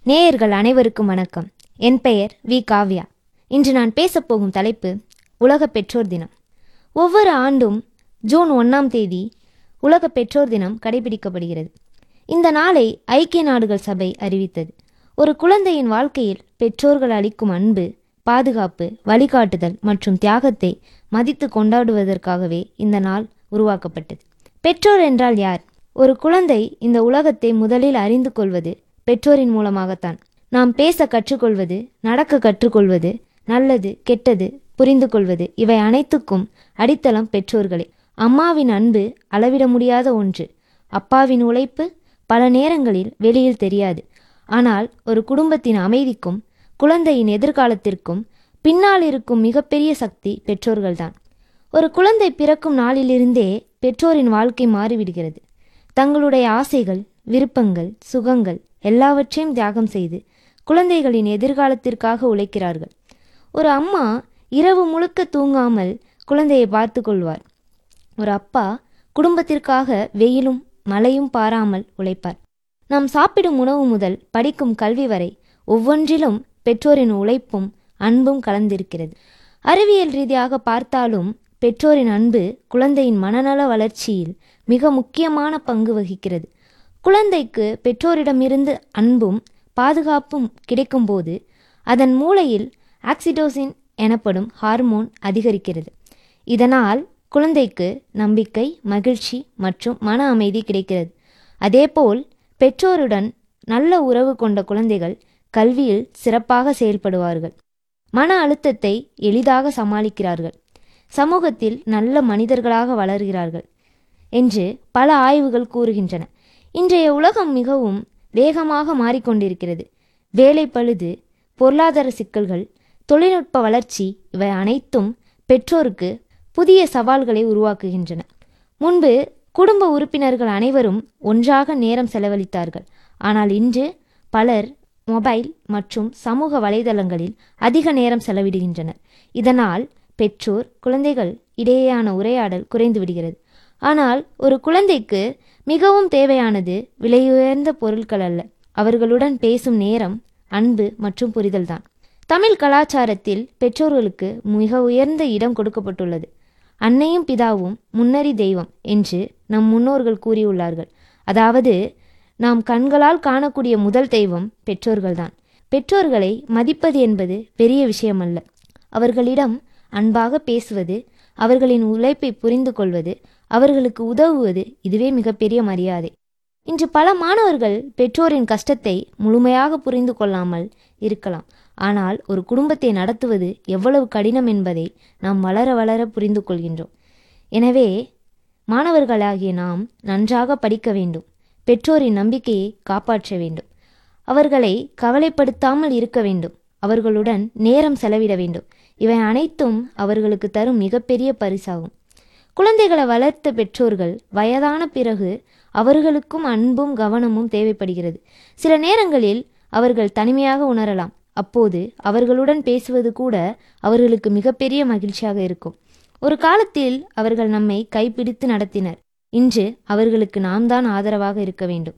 நேயர்கள் அனைவருக்கும் வணக்கம் என் பெயர் வி காவ்யா இன்று நான் பேசப்போகும் தலைப்பு உலக பெற்றோர் தினம் ஒவ்வொரு ஆண்டும் ஜூன் ஒன்றாம் தேதி உலக பெற்றோர் தினம் கடைபிடிக்கப்படுகிறது இந்த நாளை ஐக்கிய நாடுகள் சபை அறிவித்தது ஒரு குழந்தையின் வாழ்க்கையில் பெற்றோர்கள் அளிக்கும் அன்பு பாதுகாப்பு வழிகாட்டுதல் மற்றும் தியாகத்தை மதித்து கொண்டாடுவதற்காகவே இந்த நாள் உருவாக்கப்பட்டது பெற்றோர் என்றால் யார் ஒரு குழந்தை இந்த உலகத்தை முதலில் அறிந்து கொள்வது பெற்றோரின் மூலமாகத்தான் நாம் பேச கற்றுக்கொள்வது நடக்க கற்றுக்கொள்வது நல்லது கெட்டது புரிந்து கொள்வது இவை அனைத்துக்கும் அடித்தளம் பெற்றோர்களே அம்மாவின் அன்பு அளவிட முடியாத ஒன்று அப்பாவின் உழைப்பு பல நேரங்களில் வெளியில் தெரியாது ஆனால் ஒரு குடும்பத்தின் அமைதிக்கும் குழந்தையின் எதிர்காலத்திற்கும் பின்னால் இருக்கும் மிகப்பெரிய சக்தி பெற்றோர்கள்தான் ஒரு குழந்தை பிறக்கும் நாளிலிருந்தே பெற்றோரின் வாழ்க்கை மாறிவிடுகிறது தங்களுடைய ஆசைகள் விருப்பங்கள் சுகங்கள் எல்லாவற்றையும் தியாகம் செய்து குழந்தைகளின் எதிர்காலத்திற்காக உழைக்கிறார்கள் ஒரு அம்மா இரவு முழுக்க தூங்காமல் குழந்தையை பார்த்து கொள்வார் ஒரு அப்பா குடும்பத்திற்காக வெயிலும் மழையும் பாராமல் உழைப்பார் நாம் சாப்பிடும் உணவு முதல் படிக்கும் கல்வி வரை ஒவ்வொன்றிலும் பெற்றோரின் உழைப்பும் அன்பும் கலந்திருக்கிறது அறிவியல் ரீதியாக பார்த்தாலும் பெற்றோரின் அன்பு குழந்தையின் மனநல வளர்ச்சியில் மிக முக்கியமான பங்கு வகிக்கிறது குழந்தைக்கு பெற்றோரிடமிருந்து அன்பும் பாதுகாப்பும் கிடைக்கும்போது அதன் மூளையில் ஆக்சிடோசின் எனப்படும் ஹார்மோன் அதிகரிக்கிறது இதனால் குழந்தைக்கு நம்பிக்கை மகிழ்ச்சி மற்றும் மன அமைதி கிடைக்கிறது அதேபோல் பெற்றோருடன் நல்ல உறவு கொண்ட குழந்தைகள் கல்வியில் சிறப்பாக செயல்படுவார்கள் மன அழுத்தத்தை எளிதாக சமாளிக்கிறார்கள் சமூகத்தில் நல்ல மனிதர்களாக வளர்கிறார்கள் என்று பல ஆய்வுகள் கூறுகின்றன இன்றைய உலகம் மிகவும் வேகமாக மாறிக்கொண்டிருக்கிறது வேலை பழுது பொருளாதார சிக்கல்கள் தொழில்நுட்ப வளர்ச்சி இவை அனைத்தும் பெற்றோருக்கு புதிய சவால்களை உருவாக்குகின்றன முன்பு குடும்ப உறுப்பினர்கள் அனைவரும் ஒன்றாக நேரம் செலவழித்தார்கள் ஆனால் இன்று பலர் மொபைல் மற்றும் சமூக வலைதளங்களில் அதிக நேரம் செலவிடுகின்றனர் இதனால் பெற்றோர் குழந்தைகள் இடையேயான உரையாடல் குறைந்து விடுகிறது ஆனால் ஒரு குழந்தைக்கு மிகவும் தேவையானது விலையுயர்ந்த பொருட்கள் அல்ல அவர்களுடன் பேசும் நேரம் அன்பு மற்றும் புரிதல்தான் தமிழ் கலாச்சாரத்தில் பெற்றோர்களுக்கு மிக உயர்ந்த இடம் கொடுக்கப்பட்டுள்ளது அன்னையும் பிதாவும் முன்னறி தெய்வம் என்று நம் முன்னோர்கள் கூறியுள்ளார்கள் அதாவது நாம் கண்களால் காணக்கூடிய முதல் தெய்வம் பெற்றோர்கள்தான் பெற்றோர்களை மதிப்பது என்பது பெரிய விஷயமல்ல அவர்களிடம் அன்பாக பேசுவது அவர்களின் உழைப்பை புரிந்து கொள்வது அவர்களுக்கு உதவுவது இதுவே மிகப்பெரிய மரியாதை இன்று பல மாணவர்கள் பெற்றோரின் கஷ்டத்தை முழுமையாக புரிந்து கொள்ளாமல் இருக்கலாம் ஆனால் ஒரு குடும்பத்தை நடத்துவது எவ்வளவு கடினம் என்பதை நாம் வளர வளர புரிந்து கொள்கின்றோம் எனவே மாணவர்களாகிய நாம் நன்றாக படிக்க வேண்டும் பெற்றோரின் நம்பிக்கையை காப்பாற்ற வேண்டும் அவர்களை கவலைப்படுத்தாமல் இருக்க வேண்டும் அவர்களுடன் நேரம் செலவிட வேண்டும் இவை அனைத்தும் அவர்களுக்கு தரும் மிகப்பெரிய பரிசாகும் குழந்தைகளை வளர்த்த பெற்றோர்கள் வயதான பிறகு அவர்களுக்கும் அன்பும் கவனமும் தேவைப்படுகிறது சில நேரங்களில் அவர்கள் தனிமையாக உணரலாம் அப்போது அவர்களுடன் பேசுவது கூட அவர்களுக்கு மிகப்பெரிய மகிழ்ச்சியாக இருக்கும் ஒரு காலத்தில் அவர்கள் நம்மை கைப்பிடித்து நடத்தினர் இன்று அவர்களுக்கு நாம் தான் ஆதரவாக இருக்க வேண்டும்